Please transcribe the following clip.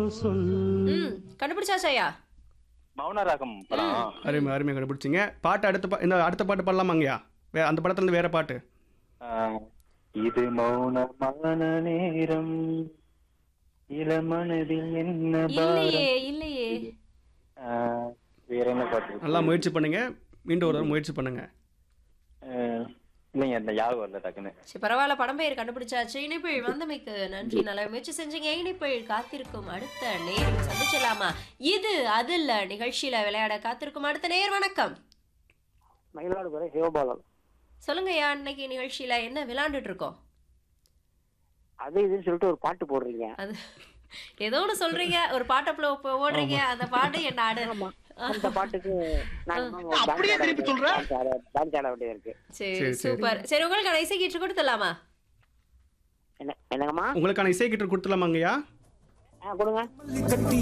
சொல் ம் கண்டுபிடிச்சாச்சா ஐயா மௌனராகம் படம் அருமை அருமையாக கண்டுபிடிச்சிங்க பாட்டு அடுத்த பா இந்த அடுத்த பாட்டு பாடலாமாங்கய்யா வே அந்த படத்துலேருந்து வேற பாட்டு ஆ, இது மௌனமான நேரம் இளமனதில் என்ன பாரம் இல்லையே இல்லையே ஆ, வேற என்ன பாட்டு இருக்கு? நல்லா முயற்சி பண்ணுங்க மீண்டும் ஒரு தடவை முயற்சி பண்ணுங்க ஆ, இல்லைங்க இந்த ஞாபகம் வரல டக்குன்னு சரி பரவாயில்ல படம் பெயர் கண்டுபிடிச்சாச்சு இணைப்பில் வந்தமைக்கு நன்றி நல்ல முயற்சி செஞ்சீங்க இணைப்பில் காத்திருக்கும் அடுத்த நேரம் சந்திச்சலாமா இது அது இல்ல நிகழ்ச்சியில விளையாட காத்திருக்கும் அடுத்த நேர் வணக்கம் மயிலாடுதுறை சிவபாலன் சொல்லுங்க ஐயா இன்னைக்கு நிகழ்ச்சியில என்ன விளையாண்டுட்டு இருக்கோம் அது இதுன்னு சொல்லிட்டு ஒரு பாட்டு போடுறீங்க அது ஏதோ ஒன்று சொல்றீங்க ஒரு பாட்டை போ- போ- ஓடுறீங்க அந்த பாட்டு என்ன ஆடு அந்த பாட்டுக்கு நான் இன்னும் அப்படியே திருப்பி சொல்றேன் டான்ஸ் ஆட வேண்டியது இருக்கு சரி சரி, சரி. சூப்பர் சரி உங்களுக்கு இசை கீற்று கொடுத்துடலாமா என்ன என்னங்கம்மா உங்களுக்கான இசை கிட்ட கொடுத்துலாமாங்கய்யா ஆ கொடுங்க